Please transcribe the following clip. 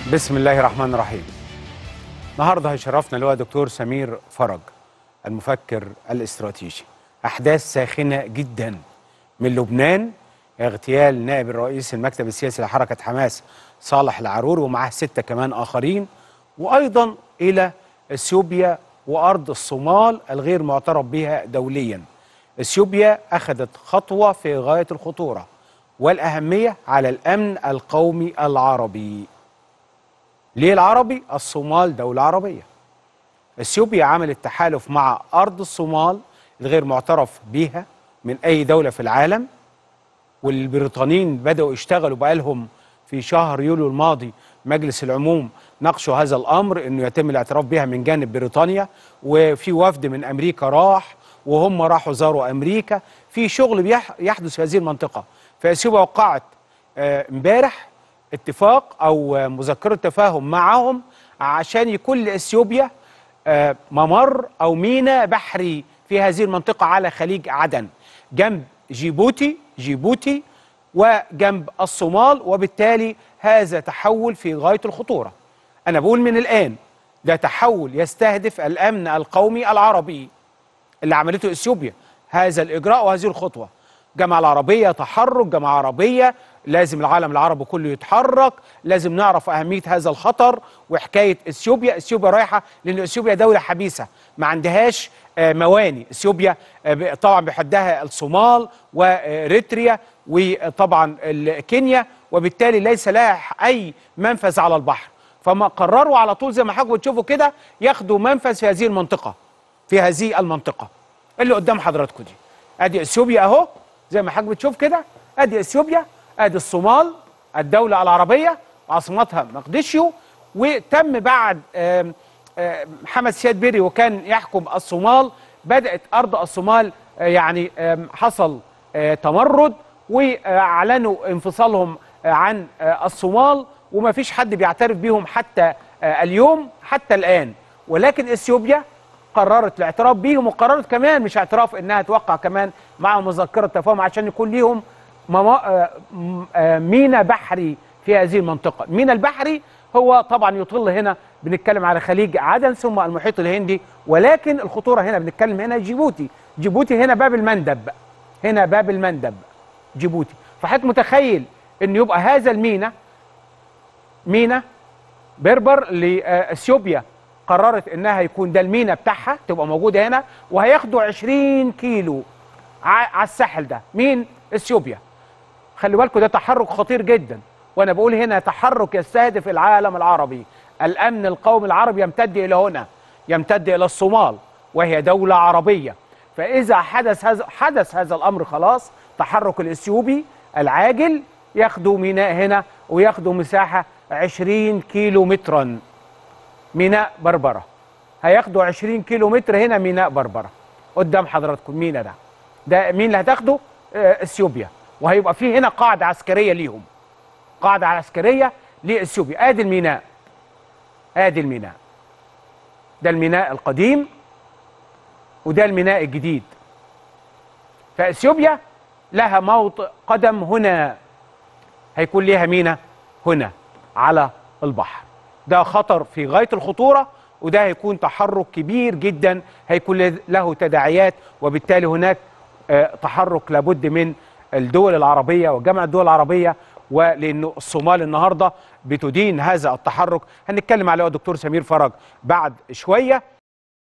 بسم الله الرحمن الرحيم النهارده هيشرفنا اللي هو دكتور سمير فرج المفكر الاستراتيجي احداث ساخنه جدا من لبنان اغتيال نائب الرئيس المكتب السياسي لحركه حماس صالح العرور ومعاه سته كمان اخرين وايضا الى اثيوبيا وارض الصومال الغير معترف بها دوليا اثيوبيا اخذت خطوه في غايه الخطوره والاهميه على الامن القومي العربي ليه العربي؟ الصومال دولة عربية اثيوبيا عملت تحالف مع أرض الصومال الغير معترف بيها من أي دولة في العالم والبريطانيين بدأوا يشتغلوا بقالهم في شهر يوليو الماضي مجلس العموم ناقشوا هذا الأمر أنه يتم الاعتراف بها من جانب بريطانيا وفي وفد من أمريكا راح وهم راحوا زاروا أمريكا في شغل بيح- يحدث في هذه المنطقة فاثيوبيا وقعت آه، امبارح اتفاق او آه، مذكره تفاهم معهم عشان يكون لاثيوبيا آه، ممر او ميناء بحري في هذه المنطقه على خليج عدن جنب جيبوتي جيبوتي وجنب الصومال وبالتالي هذا تحول في غايه الخطوره انا بقول من الان ده تحول يستهدف الامن القومي العربي اللي عملته اثيوبيا هذا الاجراء وهذه الخطوه جامعه العربيه تحرك جامعه عربيه لازم العالم العربي كله يتحرك لازم نعرف اهميه هذا الخطر وحكايه اثيوبيا اثيوبيا رايحه لان اثيوبيا دوله حبيسه ما عندهاش آه، مواني اثيوبيا آه، ب- طبعا بيحدها الصومال واريتريا وطبعا ال- كينيا وبالتالي ليس لها اي منفذ على البحر فما قرروا على طول زي ما حضراتكم بتشوفوا كده ياخدوا منفذ في هذه المنطقه في هذه المنطقه اللي قدام حضراتكم دي ادي اثيوبيا اهو زي ما حضرتك بتشوف كده ادي اثيوبيا ادي الصومال الدوله العربيه عاصمتها مقدشيو وتم بعد آم، آم، محمد سياد بيري وكان يحكم الصومال بدات ارض الصومال آه، يعني آم، حصل آه، تمرد واعلنوا انفصالهم آه، عن آه، الصومال وما فيش حد بيعترف بيهم حتى آه، اليوم حتى الان ولكن اثيوبيا قررت الاعتراف بيهم وقررت كمان مش اعتراف انها توقع كمان مع مذكره تفاهم عشان يكون ليهم مما- آه، م- آه، ميناء بحري في هذه المنطقه، الميناء البحري هو طبعا يطل هنا بنتكلم على خليج عدن ثم المحيط الهندي ولكن الخطوره هنا بنتكلم هنا جيبوتي، جيبوتي هنا باب المندب هنا باب المندب جيبوتي، فحضرتك متخيل ان يبقى هذا الميناء ميناء بربر لاثيوبيا قررت انها يكون ده المينا بتاعها تبقى موجوده هنا وهياخدوا 20 كيلو ع- على الساحل ده مين اثيوبيا خلي بالكم ده تحرك خطير جدا وانا بقول هنا تحرك يستهدف العالم العربي الامن القومي العربي يمتد الى هنا يمتد الى الصومال وهي دوله عربيه فاذا حدث هذا حدث هذا الامر خلاص تحرك الاثيوبي العاجل ياخدوا ميناء هنا وياخدوا مساحه 20 كيلو مترا ميناء بربره هياخدوا 20 كيلو متر هنا ميناء بربره قدام حضراتكم ميناء ده ده مين اللي هتاخده آه، اثيوبيا وهيبقى فيه هنا قاعده عسكريه ليهم قاعده عسكريه لاثيوبيا ادي الميناء ادي الميناء ده الميناء القديم وده الميناء الجديد فاثيوبيا لها موطئ قدم هنا هيكون ليها ميناء هنا على البحر ده خطر في غايه الخطوره وده هيكون تحرك كبير جدا هيكون له تداعيات وبالتالي هناك آه، تحرك لابد من الدول العربيه وجامعه الدول العربيه ولانه الصومال النهارده بتدين هذا التحرك هنتكلم عليه الدكتور سمير فرج بعد شويه